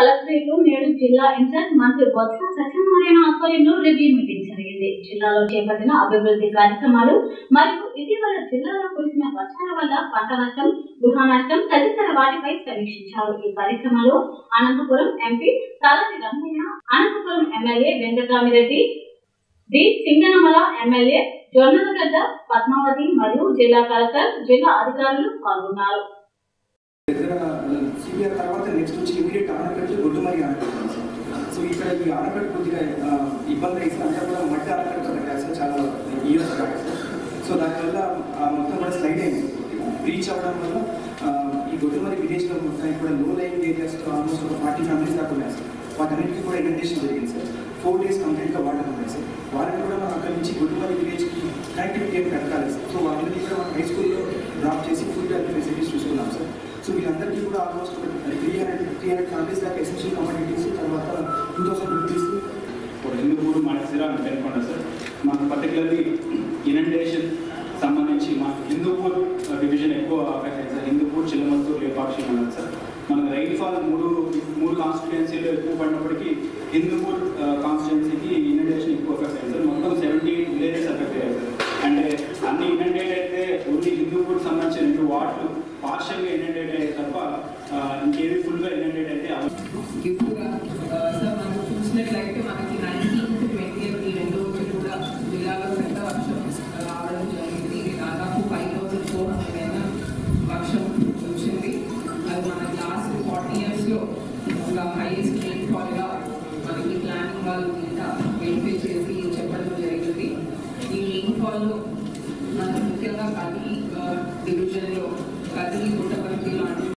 collectorate నేడు జిల్లా incharge మంత్రి బొత్స సత్యనారాయణ ఆధ్వర్యంలో రివ్యూ మీటింగ్ జరిగింది జిల్లాలో చేపట్టిన అభివృద్ధి కార్యక్రమాలు మరియు ఇటీవల జిల్లాలో కురిసిన వర్షాల వల్ల పంట నష్టం గృహ నష్టం తదితర వాటిపై సమీక్షించారు ఈ కార్యక్రమంలో అనంతపురం ఎంపీ తలటి రంగయ్య అనంతపురం ఎమ్మెల్యే వెంకటరామిరెడ్డి డి సింగనమల ఎమ్మెల్యే జొన్నలగడ్డ పద్మావతి మరియు జిల్లా కలెక్టర్ జిల్లా అధికారులు పాల్గొన్నారు దగ్గర సిబిఆర్ తర్వాత నెక్స్ట్ వచ్చి ఇమీడియట్ ఆనకట్టు గొడ్డుమరి ఆనకట్టు సార్ సో ఇక్కడ ఈ ఆనకట్టు కొద్దిగా ఆ, ఇబ్బంది అయితే అంతా కూడా మట్టి ఆనకట్టు కట్టారు సార్ చాలా ఇయర్స్ బ్యాక్ సార్ సో దానివల్ల ఆ మొత్తం కూడా స్లైడ్ అయింది రీచ్ అవ్వడం వల్ల ఆ, ఈ గొడ్డుమరి విలేజ్లో మొత్తం కూడా లో లైన్ ఏరియాస్లో ఆల్మోస్ట్ ఒక ఫార్టీ ఫ్యామిలీస్ దాకా ఉన్నాయి సార్ వాటన్నిటికీ కూడా ఇన్విటేషన్ జరిగింది సార్ ఫోర్ డేస్ కంప్లీట్గా వాటర్ ఉన్నాయి సార్ వాళ్ళని కూడా మనం అక్కడి నుంచి గొడ్డుమరి విలేజ్కి కనెక్టివిటీ ఏమి కట్టాలి సార్ సో వాళ్ళని కూడా మనం హై స్కూల్లో డ్రాప్ చేసి ఫుడ్ అండ్ ఫెసిలిటీస్ చూసుకున్నాం సార్ సో వీళ్ళందరికీ కూడా almost three hundred three hundred families దాకా ఎసెన్షియల్ కమ్యూనిటీస్ తర్వాత టూ థౌసండ్ రూపీస్ ఇప్పుడు హిందూపూర్ మడసిరా అని పేర్కొండ సార్ మాకు పర్టికులర్లీ ఇనండేషన్ సంబంధించి మాకు హిందూపూర్ డివిజన్ ఎక్కువ అఫెక్ట్ అయింది సార్ హిందూపూర్ చిల్లమత్తూరు లేపాక్షి మండలం సార్ మనకు రైన్ఫాల్ మూడు మూడు కాన్స్టిట్యుయెన్సీలు ఎక్కువ పడినప్పటికీ హిందూపూర్ కాన్స్టిట్యుయెన్సీకి ఇనండేషన్ ఎక్కువ ఎఫెక్ట్ అయింది సార్ మొత్తం సెవెంటీ విలేజెస్ ఎఫెక్ట్ అయ్యాయి సార్ అంటే అన్ని ఇనండేట్ అయితే ఓన్లీ హిందూపూర్ సంబంధించిన రెండు వార్డులు పార్షల్గా ఇనండేట్ అయ్యాయి తప్ప ఆ, ఇంకేవి ఫుల్గా ఇనండేట్ అయితే అవ్వదు ఎక్కువగా సార్ మనం చూసినట్లయితే మనకి నైన్టీన్త్ ట్వంటీ ఈ రెండు రోజులు కూడా జిల్లాలో పెద్ద వర్షం రావడం జరిగింది దాదాపు ఫైవ్ థౌసండ్ ఫోర్ హండ్రెడ్ అయిన వర్షం వచ్చింది అది మన లాస్ట్ ఫార్టీ ఇయర్స్లో ఒక హైయెస్ట్ రైన్ఫాల్గా మనకి ప్లానింగ్ వాళ్ళు ఇంత వెరిఫై చేసి చెప్పడం జరిగింది ఈ రైన్ఫాల్లో మనం ముఖ్యంగా కదిలి డివిజన్లో కదిలి గుట్టపర్తి లాంటి